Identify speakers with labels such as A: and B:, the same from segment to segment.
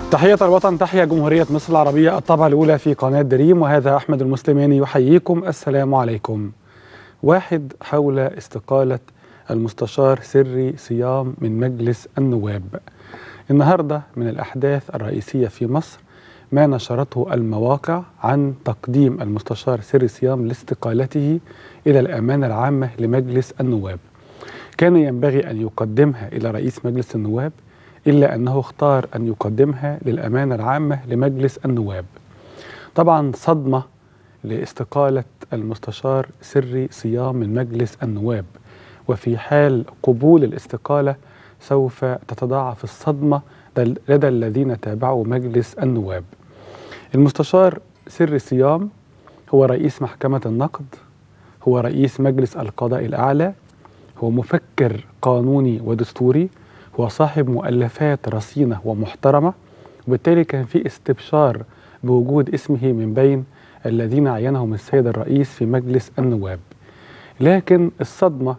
A: تحية الوطن تحية جمهورية مصر العربية الطبعة الأولى في قناة دريم وهذا أحمد المسلماني يحييكم السلام عليكم واحد حول استقالة المستشار سري صيام من مجلس النواب النهاردة من الأحداث الرئيسية في مصر ما نشرته المواقع عن تقديم المستشار سري صيام لاستقالته إلى الأمانة العامة لمجلس النواب كان ينبغي أن يقدمها إلى رئيس مجلس النواب إلا أنه اختار أن يقدمها للأمانة العامة لمجلس النواب طبعا صدمة لاستقالة المستشار سري صيام من مجلس النواب وفي حال قبول الاستقالة سوف تتضاعف الصدمة لدى الذين تابعوا مجلس النواب المستشار سري صيام هو رئيس محكمة النقد هو رئيس مجلس القضاء الأعلى هو مفكر قانوني ودستوري هو صاحب مؤلفات رصينة ومحترمة وبالتالي كان في استبشار بوجود اسمه من بين الذين عينهم السيد الرئيس في مجلس النواب لكن الصدمة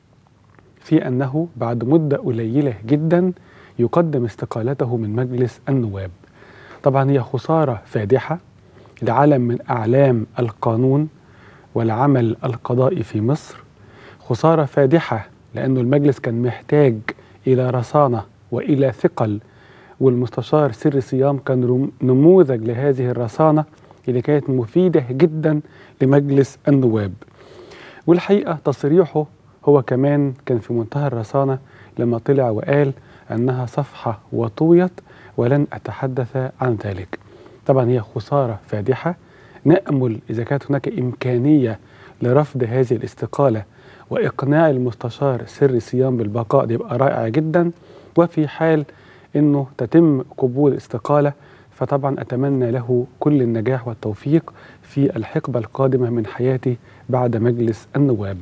A: في أنه بعد مدة قليلة جدا يقدم استقالته من مجلس النواب طبعا هي خسارة فادحة لعلم من أعلام القانون والعمل القضائي في مصر خسارة فادحة لأنه المجلس كان محتاج إلى رصانة وإلى ثقل والمستشار سري صيام كان نموذج لهذه الرصانة اللي كانت مفيدة جدا لمجلس النواب والحقيقة تصريحه هو كمان كان في منتهى الرصانة لما طلع وقال أنها صفحة وطويت ولن أتحدث عن ذلك طبعا هي خسارة فادحة نأمل إذا كانت هناك إمكانية لرفض هذه الاستقالة وإقناع المستشار سري صيام بالبقاء ده يبقى رائع جدا وفي حال أنه تتم قبول استقالة فطبعا أتمنى له كل النجاح والتوفيق في الحقبة القادمة من حياته بعد مجلس النواب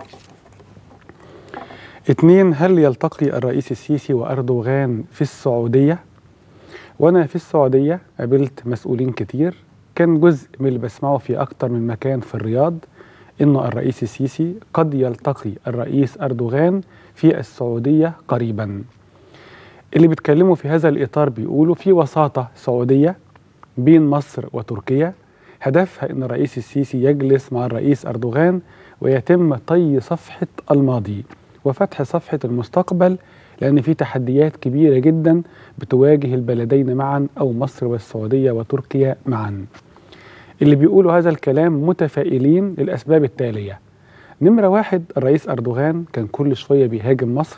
A: اثنين هل يلتقي الرئيس السيسي وأردوغان في السعودية؟ وأنا في السعودية قابلت مسؤولين كتير كان جزء من اللي بسمعه في أكتر من مكان في الرياض إنه الرئيس السيسي قد يلتقي الرئيس أردوغان في السعودية قريبا اللي بيتكلموا في هذا الإطار بيقولوا في وساطة سعودية بين مصر وتركيا هدفها أن الرئيس السيسي يجلس مع الرئيس أردوغان ويتم طي صفحة الماضي وفتح صفحة المستقبل لأن في تحديات كبيرة جدا بتواجه البلدين معا أو مصر والسعودية وتركيا معا اللي بيقولوا هذا الكلام متفائلين للأسباب التالية نمرة واحد الرئيس أردوغان كان كل شوية بيهاجم مصر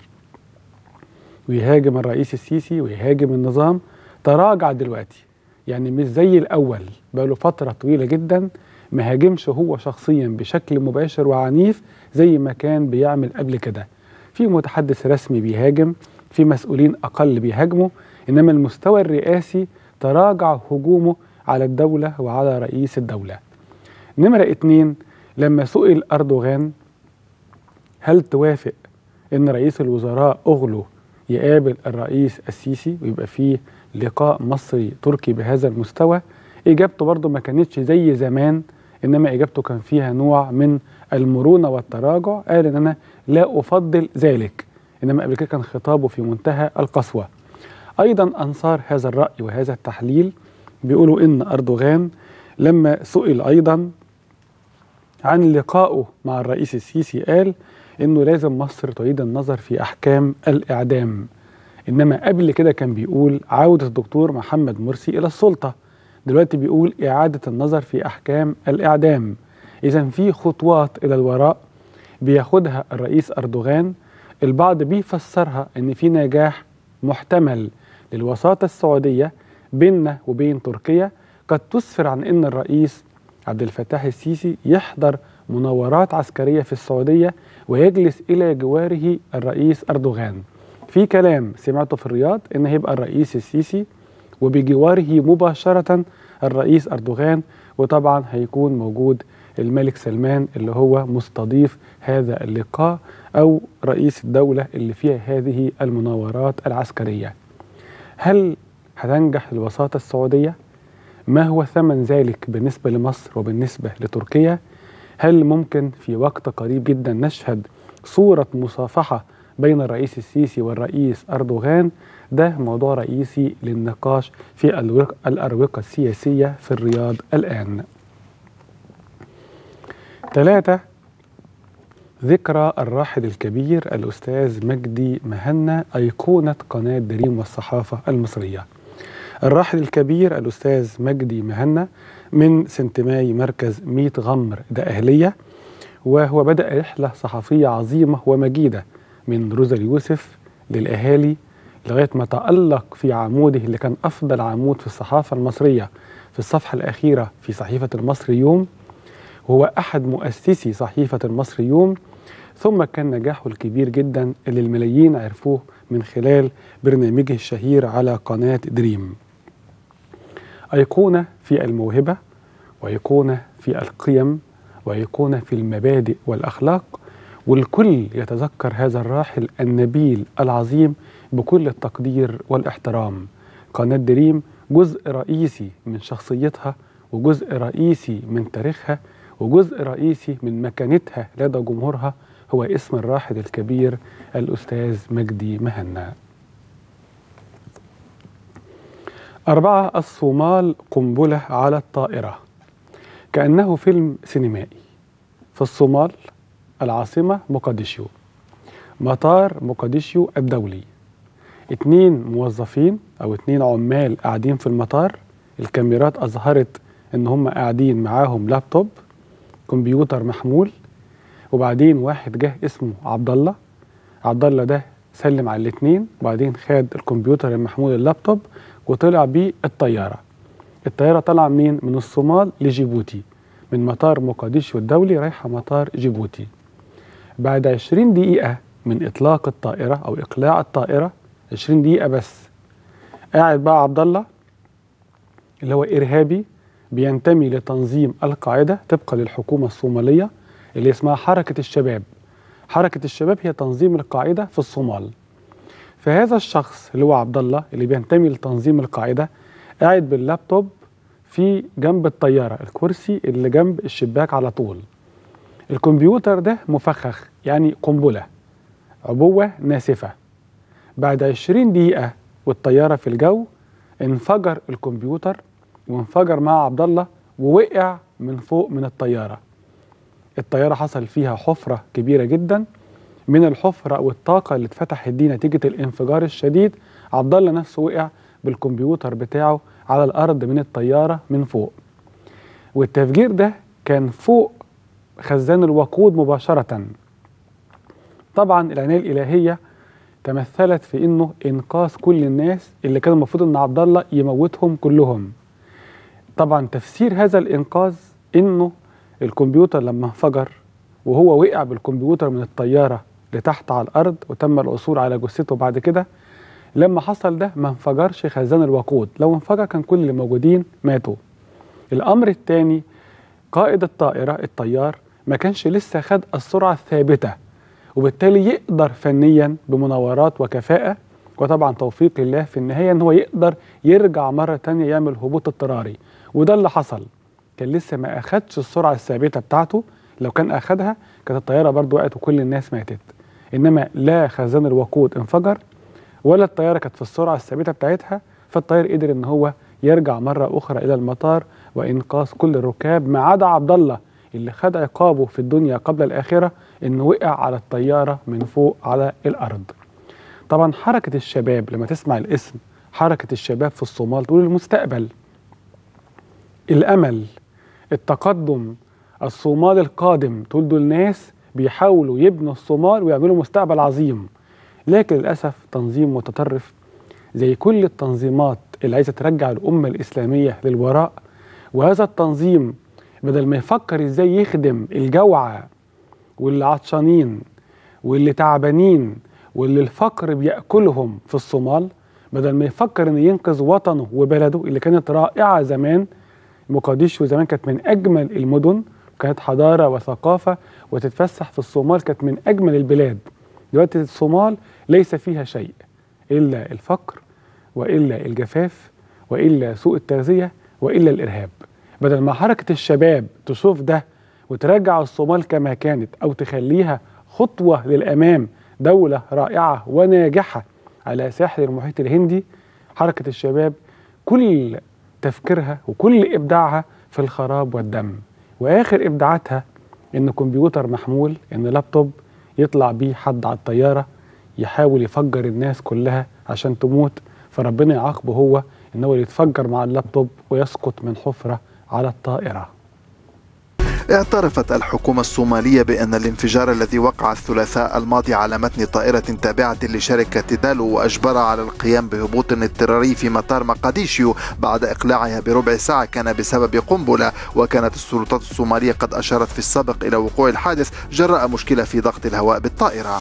A: ويهاجم الرئيس السيسي ويهاجم النظام تراجع دلوقتي يعني مش زي الأول بقاله فترة طويلة جدا ما هاجمش هو شخصيا بشكل مباشر وعنيف زي ما كان بيعمل قبل كده في متحدث رسمي بيهاجم في مسؤولين أقل بيهاجموا إنما المستوى الرئاسي تراجع هجومه على الدولة وعلى رئيس الدولة نمرة اتنين لما سئل أردوغان هل توافق أن رئيس الوزراء أغلو يقابل الرئيس السيسي ويبقى فيه لقاء مصري تركي بهذا المستوى إجابته برضه ما كانتش زي زمان إنما إجابته كان فيها نوع من المرونة والتراجع قال إن أنا لا أفضل ذلك إنما قبل كده كان خطابه في منتهى القسوة أيضا أنصار هذا الرأي وهذا التحليل بيقولوا إن أردوغان لما سئل أيضا عن لقائه مع الرئيس السيسي قال إنه لازم مصر تعيد النظر في أحكام الإعدام إنما قبل كده كان بيقول عودة الدكتور محمد مرسي إلى السلطة دلوقتي بيقول إعادة النظر في أحكام الإعدام إذا في خطوات إلى الوراء بياخدها الرئيس أردوغان البعض بيفسرها إن في نجاح محتمل للوساطة السعودية بيننا وبين تركيا قد تسفر عن ان الرئيس عبد الفتاح السيسي يحضر مناورات عسكريه في السعوديه ويجلس الى جواره الرئيس اردوغان. في كلام سمعته في الرياض ان هيبقى الرئيس السيسي وبجواره مباشره الرئيس اردوغان وطبعا هيكون موجود الملك سلمان اللي هو مستضيف هذا اللقاء او رئيس الدوله اللي فيها هذه المناورات العسكريه. هل هتنجح الوساطة السعودية؟ ما هو ثمن ذلك بالنسبة لمصر وبالنسبة لتركيا؟ هل ممكن في وقت قريب جدا نشهد صورة مصافحة بين الرئيس السيسي والرئيس أردوغان ده موضوع رئيسي للنقاش في الأروقة السياسية في الرياض الآن ثلاثة ذكرى الراحل الكبير الأستاذ مجدي مهنا أيقونة قناة دريم والصحافة المصرية الراحل الكبير الأستاذ مجدي مهنا من سنتماي مركز ميت غمر ده أهلية وهو بدأ رحلة صحفية عظيمة ومجيدة من روزا يوسف للأهالي لغاية ما تألق في عموده اللي كان أفضل عمود في الصحافة المصرية في الصفحة الأخيرة في صحيفة المصري يوم وهو أحد مؤسسي صحيفة المصري يوم ثم كان نجاحه الكبير جدا اللي الملايين عرفوه من خلال برنامجه الشهير على قناة دريم أيقونة في الموهبة وأيقونة في القيم وأيقونة في المبادئ والأخلاق والكل يتذكر هذا الراحل النبيل العظيم بكل التقدير والاحترام قناة دريم جزء رئيسي من شخصيتها وجزء رئيسي من تاريخها وجزء رئيسي من مكانتها لدى جمهورها هو اسم الراحل الكبير الأستاذ مجدي مهنا أربعة الصومال قنبلة على الطائرة كأنه فيلم سينمائي في الصومال العاصمة مقديشيو مطار مقديشيو الدولي اتنين موظفين أو اتنين عمال قاعدين في المطار الكاميرات أظهرت إن هم قاعدين معاهم لابتوب كمبيوتر محمول وبعدين واحد جه اسمه عبد الله عبد الله ده سلم على الاثنين وبعدين خد الكمبيوتر المحمول اللابتوب وطلع بيه الطياره الطياره طالعه منين من الصومال لجيبوتي من مطار مقديشو الدولي رايحه مطار جيبوتي بعد 20 دقيقه من اطلاق الطائره او اقلاع الطائره 20 دقيقه بس قاعد بقى عبد الله اللي هو ارهابي بينتمي لتنظيم القاعده طبقا للحكومه الصوماليه اللي اسمها حركة الشباب حركة الشباب هي تنظيم القاعدة في الصومال فهذا الشخص اللي هو عبد الله اللي بينتمي لتنظيم القاعدة قاعد باللابتوب في جنب الطيارة الكرسي اللي جنب الشباك على طول الكمبيوتر ده مفخخ يعني قنبلة عبوة ناسفة بعد 20 دقيقة والطيارة في الجو انفجر الكمبيوتر وانفجر مع عبد الله ووقع من فوق من الطياره الطياره حصل فيها حفره كبيره جدا من الحفره او الطاقه اللي اتفتحت دي نتيجه الانفجار الشديد عبد الله نفسه وقع بالكمبيوتر بتاعه على الارض من الطياره من فوق والتفجير ده كان فوق خزان الوقود مباشره طبعا العنايه الالهيه تمثلت في انه انقاذ كل الناس اللي كان المفروض ان عبد الله يموتهم كلهم طبعا تفسير هذا الانقاذ انه الكمبيوتر لما انفجر وهو وقع بالكمبيوتر من الطيارة لتحت على الأرض وتم العثور على جثته بعد كده لما حصل ده ما انفجرش خزان الوقود لو انفجر كان كل اللي موجودين ماتوا الأمر الثاني قائد الطائرة الطيار ما كانش لسه خد السرعة الثابتة وبالتالي يقدر فنيا بمناورات وكفاءة وطبعا توفيق الله في النهاية ان هو يقدر يرجع مرة تانية يعمل هبوط اضطراري وده اللي حصل كان لسه ما اخدش السرعه الثابته بتاعته لو كان اخدها كانت الطياره برضو وقعت وكل الناس ماتت انما لا خزان الوقود انفجر ولا الطياره كانت في السرعه الثابته بتاعتها فالطيار قدر ان هو يرجع مره اخرى الى المطار وانقاذ كل الركاب ما عدا عبد الله اللي خد عقابه في الدنيا قبل الاخره انه وقع على الطياره من فوق على الارض. طبعا حركه الشباب لما تسمع الاسم حركه الشباب في الصومال تقول المستقبل الامل التقدم الصومال القادم تقول دول ناس بيحاولوا يبنوا الصومال ويعملوا مستقبل عظيم لكن للأسف تنظيم متطرف زي كل التنظيمات اللي عايزة ترجع الأمة الإسلامية للوراء وهذا التنظيم بدل ما يفكر ازاي يخدم الجوعى واللي عطشانين واللي تعبانين واللي الفقر بياكلهم في الصومال بدل ما يفكر انه ينقذ وطنه وبلده اللي كانت رائعه زمان مقديشو زمان كانت من اجمل المدن كانت حضاره وثقافه وتتفسح في الصومال كانت من اجمل البلاد دلوقتي الصومال ليس فيها شيء الا الفقر والا الجفاف والا سوء التغذيه والا الارهاب بدل ما حركه الشباب تشوف ده وترجع الصومال كما كانت او تخليها خطوه للامام دولة رائعة وناجحة على ساحل المحيط الهندي حركة الشباب كل تفكيرها وكل إبداعها في الخراب والدم وآخر إبداعاتها إن كمبيوتر محمول إن لابتوب يطلع بيه حد على الطيارة يحاول يفجر الناس كلها عشان تموت فربنا يعاقبه هو إن هو يتفجر مع اللابتوب ويسقط من حفرة على الطائرة
B: اعترفت الحكومة الصومالية بأن الانفجار الذي وقع الثلاثاء الماضي على متن طائرة تابعة لشركة دالو وأجبرها على القيام بهبوط اضطراري في مطار مقديشيو بعد إقلاعها بربع ساعة كان بسبب قنبلة وكانت السلطات الصومالية قد أشارت في السابق إلى وقوع الحادث جراء مشكلة في ضغط الهواء بالطائرة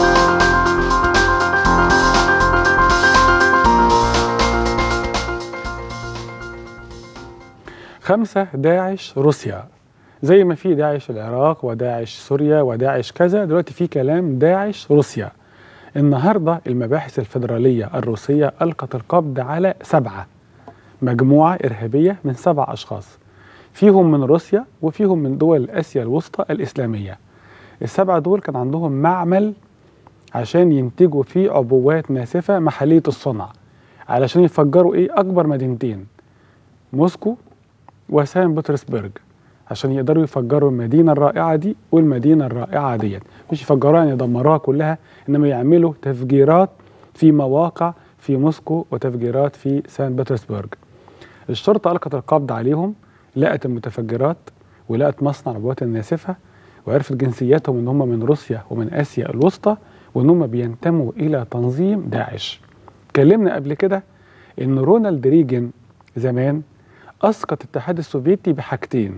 A: خمسة داعش روسيا زي ما في داعش العراق وداعش سوريا وداعش كذا دلوقتي في كلام داعش روسيا النهاردة المباحث الفيدرالية الروسية ألقت القبض على سبعة مجموعة إرهابية من سبع أشخاص فيهم من روسيا وفيهم من دول آسيا الوسطى الإسلامية السبعة دول كان عندهم معمل عشان ينتجوا فيه عبوات ناسفة محلية الصنع علشان يفجروا إيه أكبر مدينتين موسكو وسان بطرسبرج عشان يقدروا يفجروا المدينة الرائعة دي والمدينة الرائعة ديت مش يفجروها يعني يدمروها كلها إنما يعملوا تفجيرات في مواقع في موسكو وتفجيرات في سان بطرسبرج الشرطة ألقت القبض عليهم لقت المتفجرات ولقت مصنع العبوات الناسفة وعرفت جنسياتهم إن هم من روسيا ومن آسيا الوسطى وإن هم بينتموا إلى تنظيم داعش اتكلمنا قبل كده إن رونالد ريجن زمان أسقط الاتحاد السوفيتي بحاجتين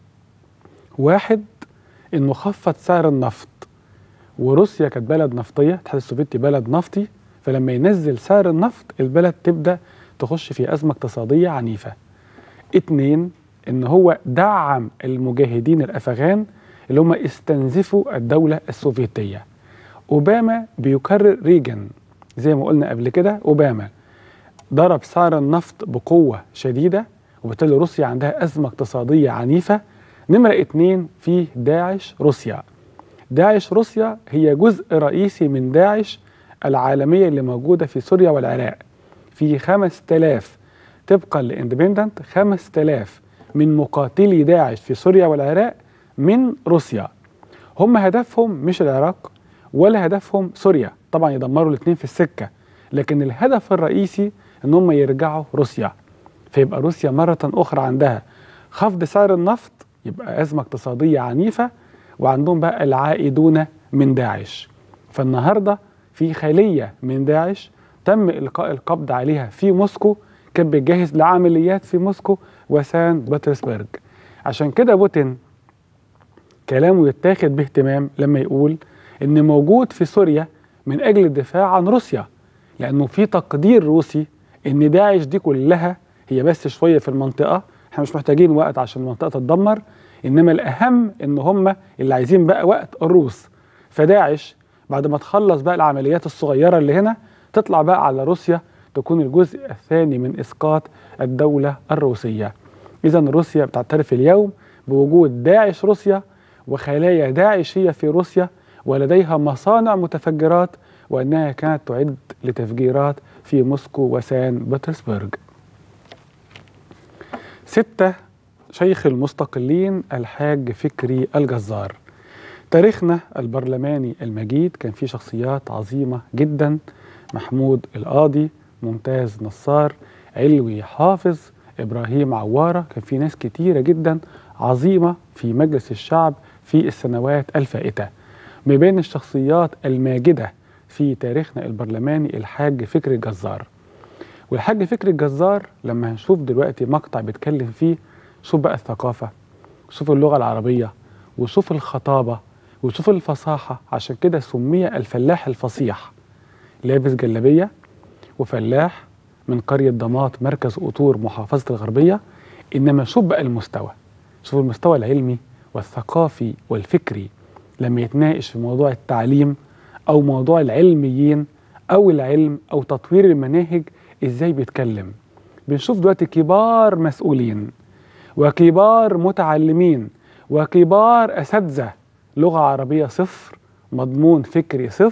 A: واحد انه خفض سعر النفط وروسيا كانت بلد نفطيه الاتحاد السوفيتي بلد نفطي فلما ينزل سعر النفط البلد تبدا تخش في ازمه اقتصاديه عنيفه اتنين ان هو دعم المجاهدين الافغان اللي هم استنزفوا الدوله السوفيتيه اوباما بيكرر ريجن زي ما قلنا قبل كده اوباما ضرب سعر النفط بقوه شديده وبالتالي روسيا عندها ازمه اقتصاديه عنيفه نمرة اتنين في داعش روسيا داعش روسيا هي جزء رئيسي من داعش العالمية اللي موجودة في سوريا والعراق في خمس تلاف طبقا لاندبندنت خمس تلاف من مقاتلي داعش في سوريا والعراق من روسيا هم هدفهم مش العراق ولا هدفهم سوريا طبعا يدمروا الاثنين في السكة لكن الهدف الرئيسي ان هم يرجعوا روسيا فيبقى روسيا مرة أخرى عندها خفض سعر النفط يبقى أزمة اقتصادية عنيفة وعندهم بقى العائدون من داعش فالنهاردة في خلية من داعش تم إلقاء القبض عليها في موسكو كانت بتجهز لعمليات في موسكو وسان بطرسبرج عشان كده بوتين كلامه يتاخد باهتمام لما يقول ان موجود في سوريا من اجل الدفاع عن روسيا لانه في تقدير روسي ان داعش دي كلها هي بس شويه في المنطقه احنا مش محتاجين وقت عشان المنطقه تتدمر انما الاهم ان هم اللي عايزين بقى وقت الروس فداعش بعد ما تخلص بقى العمليات الصغيره اللي هنا تطلع بقى على روسيا تكون الجزء الثاني من اسقاط الدوله الروسيه اذا روسيا بتعترف اليوم بوجود داعش روسيا وخلايا داعشيه في روسيا ولديها مصانع متفجرات وانها كانت تعد لتفجيرات في موسكو وسان بطرسبرج ستة شيخ المستقلين الحاج فكري الجزار تاريخنا البرلماني المجيد كان فيه شخصيات عظيمة جدا محمود القاضي ممتاز نصار علوي حافظ إبراهيم عوارة كان في ناس كتيرة جدا عظيمة في مجلس الشعب في السنوات الفائتة ما بين الشخصيات الماجدة في تاريخنا البرلماني الحاج فكري الجزار والحاج فكري الجزار لما هنشوف دلوقتي مقطع بيتكلم فيه شوف بقى الثقافة شوف اللغة العربية وشوف الخطابة وشوف الفصاحة عشان كده سمي الفلاح الفصيح لابس جلابية وفلاح من قرية ضماط مركز قطور محافظة الغربية إنما شوف بقى المستوى شوف المستوى العلمي والثقافي والفكري لما يتناقش في موضوع التعليم أو موضوع العلميين أو العلم أو تطوير المناهج إزاي بيتكلم بنشوف دلوقتي كبار مسؤولين وكبار متعلمين وكبار أساتذة لغة عربية صفر مضمون فكري صفر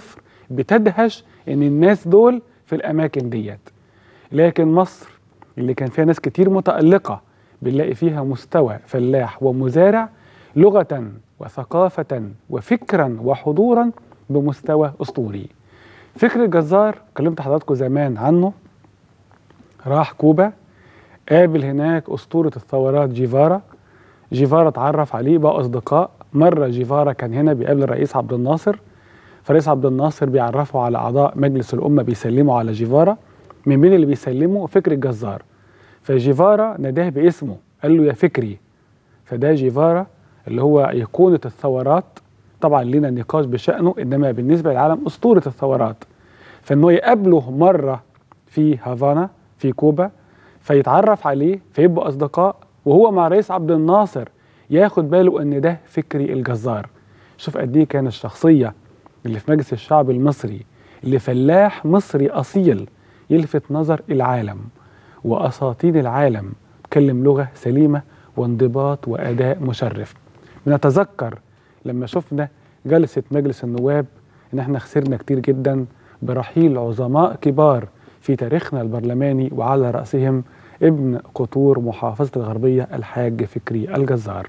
A: بتدهش ان الناس دول في الاماكن ديت لكن مصر اللي كان فيها ناس كتير متألقة بنلاقي فيها مستوى فلاح ومزارع لغة وثقافة وفكرا وحضورا بمستوى أسطوري فكر الجزار كلمت حضراتكم زمان عنه راح كوبا قابل هناك أسطورة الثورات جيفارا جيفارا اتعرف عليه بقى أصدقاء مرة جيفارا كان هنا بيقابل الرئيس عبد الناصر فرئيس عبد الناصر بيعرفه على أعضاء مجلس الأمة بيسلموا على جيفارا من بين اللي بيسلموا فكر الجزار فجيفارا ناداه باسمه قال له يا فكري فده جيفارا اللي هو أيقونة الثورات طبعا لنا نقاش بشأنه إنما بالنسبة للعالم أسطورة الثورات فإنه يقابله مرة في هافانا في كوبا فيتعرف عليه فيبقوا أصدقاء وهو مع رئيس عبد الناصر ياخد باله إن ده فكري الجزار شوف قد إيه كان الشخصية اللي في مجلس الشعب المصري اللي فلاح مصري أصيل يلفت نظر العالم وأساطين العالم تكلم لغة سليمة وانضباط وأداء مشرف بنتذكر لما شفنا جلسة مجلس النواب إن احنا خسرنا كتير جدا برحيل عظماء كبار في تاريخنا البرلماني وعلى رأسهم ابن قطور محافظة الغربية الحاج فكري الجزار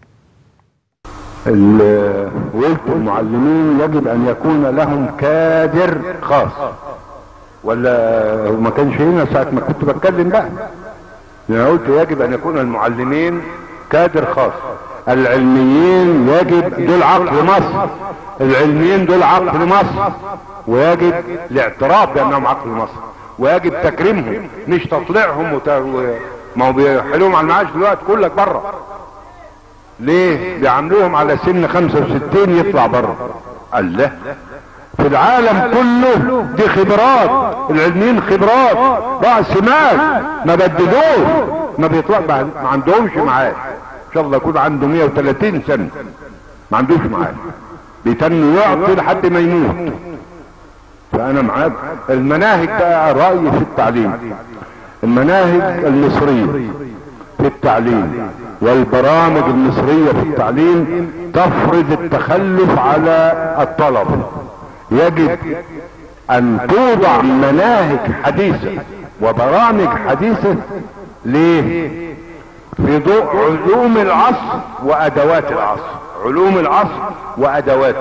C: قلت المعلمين يجب ان يكون لهم كادر خاص ولا ما كانش هنا ساعة ما كنت بتكلم بقى انا قلت يجب ان يكون المعلمين كادر خاص العلميين يجب دول عقل مصر العلميين دول عقل مصر ويجب الاعتراف بانهم عقل مصر ويجب تكريمهم مش تطليعهم وت... ما هو بيحلوهم على المعاش دلوقتي كلك بره ليه بيعاملوهم على سن 65 يطلع بره قال لا في العالم كله دي خبرات العلميين خبرات رأس مال ما بددوش ما بيطلع ما عندهمش معاش ان شاء الله يكون عنده 130 سنة ما عندوش معاش بيتنوا يعطي لحد ما يموت فانا معاك المناهج بقى رأيي في التعليم المناهج المصرية في التعليم والبرامج المصرية في التعليم تفرض التخلف على الطلب يجب ان توضع مناهج حديثة وبرامج حديثة ليه في ضوء علوم العصر وادوات العصر علوم العصر وادوات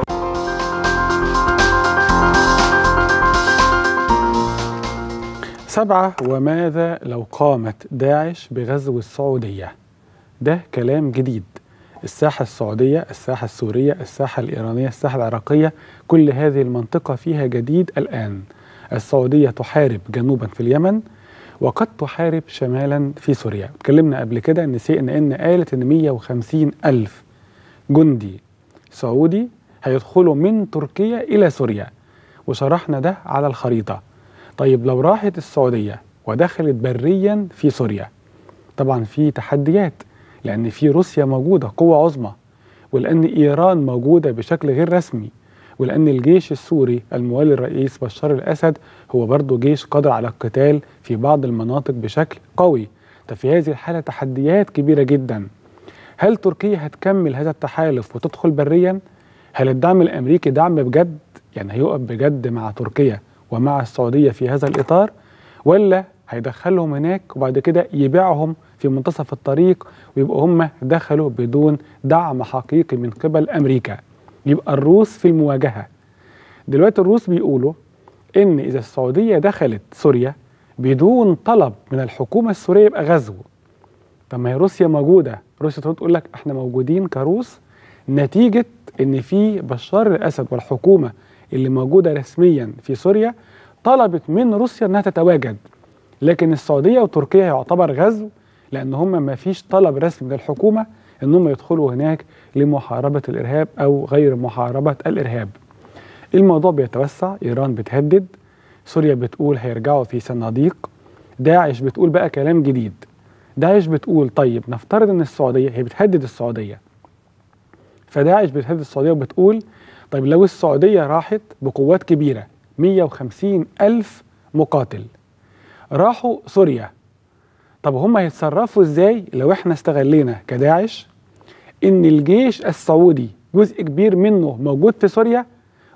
A: سبعة وماذا لو قامت داعش بغزو السعودية ده كلام جديد الساحة السعودية الساحة السورية الساحة الإيرانية الساحة العراقية كل هذه المنطقة فيها جديد الآن السعودية تحارب جنوبا في اليمن وقد تحارب شمالا في سوريا اتكلمنا قبل كده ان سي ان ان قالت ان 150 ألف جندي سعودي هيدخلوا من تركيا إلى سوريا وشرحنا ده على الخريطة طيب لو راحت السعودية ودخلت بريا في سوريا طبعا في تحديات لأن في روسيا موجودة قوة عظمى ولأن إيران موجودة بشكل غير رسمي ولأن الجيش السوري الموالي الرئيس بشار الأسد هو برضه جيش قادر على القتال في بعض المناطق بشكل قوي ففي هذه الحالة تحديات كبيرة جدا هل تركيا هتكمل هذا التحالف وتدخل بريا؟ هل الدعم الأمريكي دعم بجد؟ يعني هيقف بجد مع تركيا ومع السعودية في هذا الإطار ولا هيدخلهم هناك وبعد كده يبيعهم في منتصف الطريق ويبقوا هم دخلوا بدون دعم حقيقي من قبل أمريكا يبقى الروس في المواجهة دلوقتي الروس بيقولوا إن إذا السعودية دخلت سوريا بدون طلب من الحكومة السورية يبقى غزو طب ما هي روسيا موجودة روسيا تقول لك احنا موجودين كروس نتيجة ان في بشار الاسد والحكومة اللي موجودة رسميا في سوريا طلبت من روسيا انها تتواجد لكن السعودية وتركيا يعتبر غزو لان هم ما فيش طلب رسمي من الحكومة ان هم يدخلوا هناك لمحاربة الارهاب او غير محاربة الارهاب الموضوع بيتوسع ايران بتهدد سوريا بتقول هيرجعوا في صناديق داعش بتقول بقى كلام جديد داعش بتقول طيب نفترض ان السعوديه هي بتهدد السعوديه فداعش بتهدد السعوديه وبتقول طيب لو السعوديه راحت بقوات كبيره 150 الف مقاتل راحوا سوريا طب هم هيتصرفوا ازاي لو احنا استغلينا كداعش ان الجيش السعودي جزء كبير منه موجود في سوريا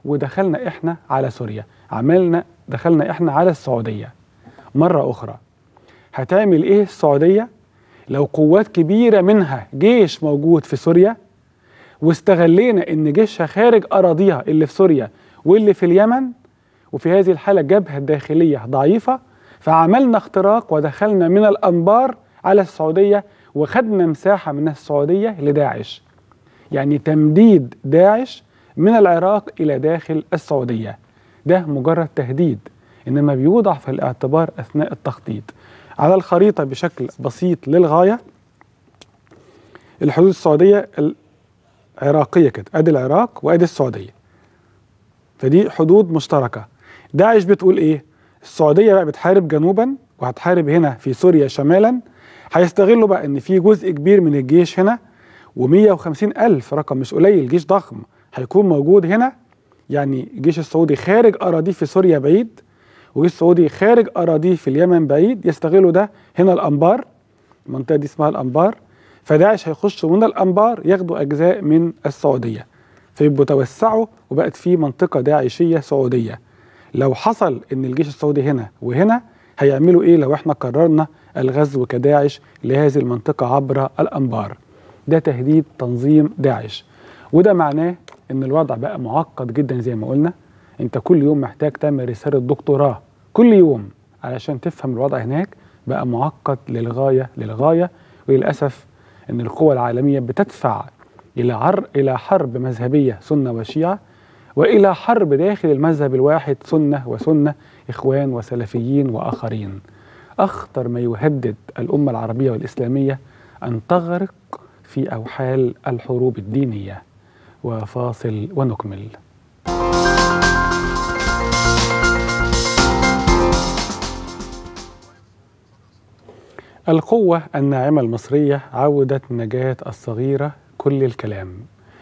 A: ودخلنا احنا على سوريا عملنا دخلنا احنا على السعوديه مره اخرى هتعمل ايه السعوديه لو قوات كبيره منها جيش موجود في سوريا واستغلينا ان جيشها خارج اراضيها اللي في سوريا واللي في اليمن وفي هذه الحاله جبهه داخليه ضعيفه فعملنا اختراق ودخلنا من الانبار على السعوديه وخدنا مساحه من السعوديه لداعش يعني تمديد داعش من العراق الى داخل السعوديه ده مجرد تهديد انما بيوضع في الاعتبار اثناء التخطيط على الخريطه بشكل بسيط للغايه الحدود السعوديه العراقيه كده ادي العراق وادي السعوديه فدي حدود مشتركه داعش بتقول ايه السعوديه بقى بتحارب جنوبا وهتحارب هنا في سوريا شمالا هيستغلوا بقى ان في جزء كبير من الجيش هنا و150 ألف رقم مش قليل جيش ضخم هيكون موجود هنا يعني الجيش السعودي خارج أراضيه في سوريا بعيد والجيش السعودي خارج أراضيه في اليمن بعيد يستغلوا ده هنا الأنبار المنطقة دي اسمها الأنبار فداعش هيخشوا من الأنبار ياخدوا أجزاء من السعودية فيبقوا توسعوا وبقت في منطقة داعشية سعودية لو حصل ان الجيش السعودي هنا وهنا هيعملوا ايه لو احنا قررنا الغزو كداعش لهذه المنطقة عبر الأنبار ده تهديد تنظيم داعش وده معناه ان الوضع بقى معقد جدا زي ما قلنا انت كل يوم محتاج تعمل رسالة دكتوراه كل يوم علشان تفهم الوضع هناك بقى معقد للغاية للغاية وللأسف ان القوى العالمية بتدفع إلى عر إلى حرب مذهبية سنة وشيعة وإلى حرب داخل المذهب الواحد سنة وسنة إخوان وسلفيين وآخرين أخطر ما يهدد الأمة العربية والإسلامية أن تغرق في أوحال الحروب الدينية وفاصل ونكمل القوة الناعمة المصرية عودت نجاة الصغيرة كل الكلام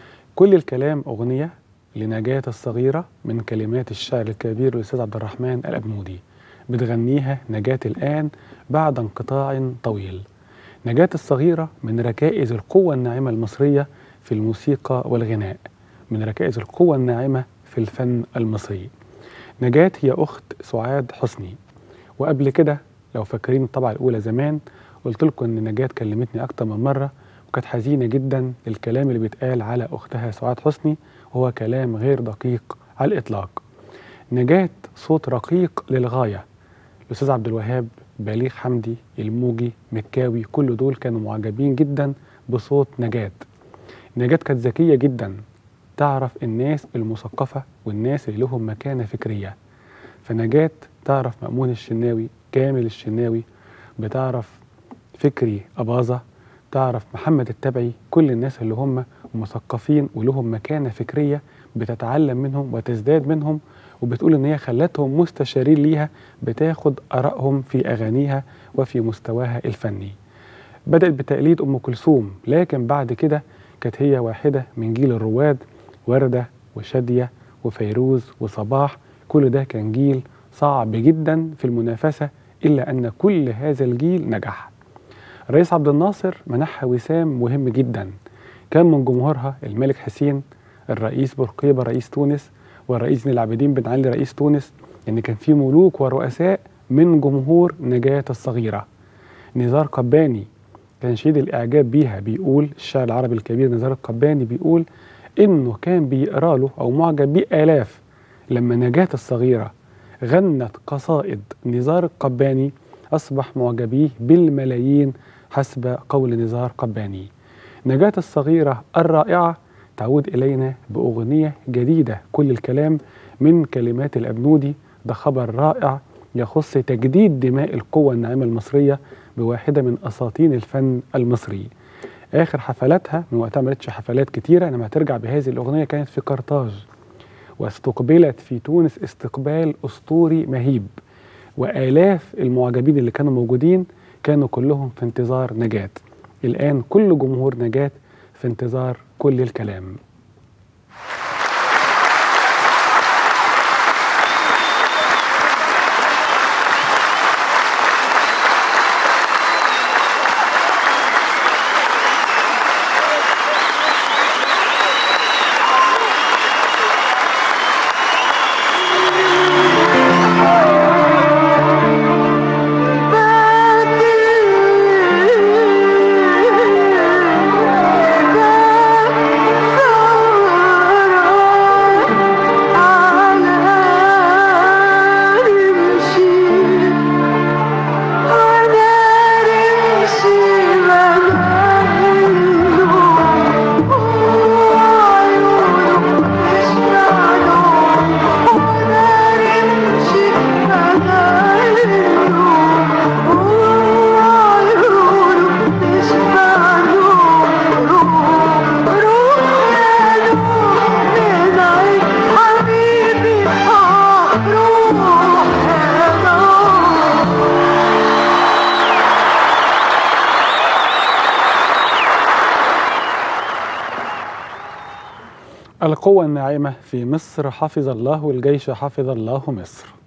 A: كل الكلام أغنية لنجاة الصغيرة من كلمات الشاعر الكبير الأستاذ عبد الرحمن الأبنودي بتغنيها نجاة الآن بعد انقطاع طويل نجاة الصغيرة من ركائز القوة الناعمة المصرية في الموسيقى والغناء من ركائز القوة الناعمة في الفن المصري نجاة هي أخت سعاد حسني وقبل كده لو فاكرين الطبعة الأولى زمان قلت لكم إن نجاة كلمتني أكتر من مرة وكانت حزينة جدا للكلام اللي بيتقال على أختها سعاد حسني وهو كلام غير دقيق على الإطلاق نجاة صوت رقيق للغاية الأستاذ عبد الوهاب بليغ حمدي الموجي مكاوي كل دول كانوا معجبين جدا بصوت نجاة نجاة كانت ذكية جدا تعرف الناس المثقفة والناس اللي لهم مكانة فكرية فنجاة تعرف مأمون الشناوي كامل الشناوي بتعرف فكري أباظة تعرف محمد التبعي كل الناس اللي هم مثقفين ولهم مكانة فكرية بتتعلم منهم وتزداد منهم وبتقول ان هي خلتهم مستشارين ليها بتاخد ارائهم في اغانيها وفي مستواها الفني. بدات بتقليد ام كلثوم لكن بعد كده كانت هي واحده من جيل الرواد ورده وشاديه وفيروز وصباح كل ده كان جيل صعب جدا في المنافسه الا ان كل هذا الجيل نجح. الرئيس عبد الناصر منحها وسام مهم جدا كان من جمهورها الملك حسين الرئيس بورقيبه رئيس تونس والرئيس زين العابدين بن علي رئيس تونس ان كان في ملوك ورؤساء من جمهور نجاة الصغيرة نزار قباني كان شديد الإعجاب بيها بيقول الشاعر العربي الكبير نزار القباني بيقول إنه كان بيقرأ له أو معجب بيه آلاف لما نجاة الصغيرة غنت قصائد نزار القباني أصبح معجبيه بالملايين حسب قول نزار قباني نجاة الصغيرة الرائعة تعود إلينا بأغنية جديدة كل الكلام من كلمات الأبنودي ده خبر رائع يخص تجديد دماء القوة الناعمة المصرية بواحدة من أساطين الفن المصري آخر حفلاتها من وقتها ما عملتش حفلات كتيرة لما ترجع بهذه الأغنية كانت في قرطاج واستقبلت في تونس استقبال أسطوري مهيب وآلاف المعجبين اللي كانوا موجودين كانوا كلهم في انتظار نجاة الآن كل جمهور نجاة في انتظار كل الكلام القوة الناعمة في مصر حفظ الله الجيش حفظ الله مصر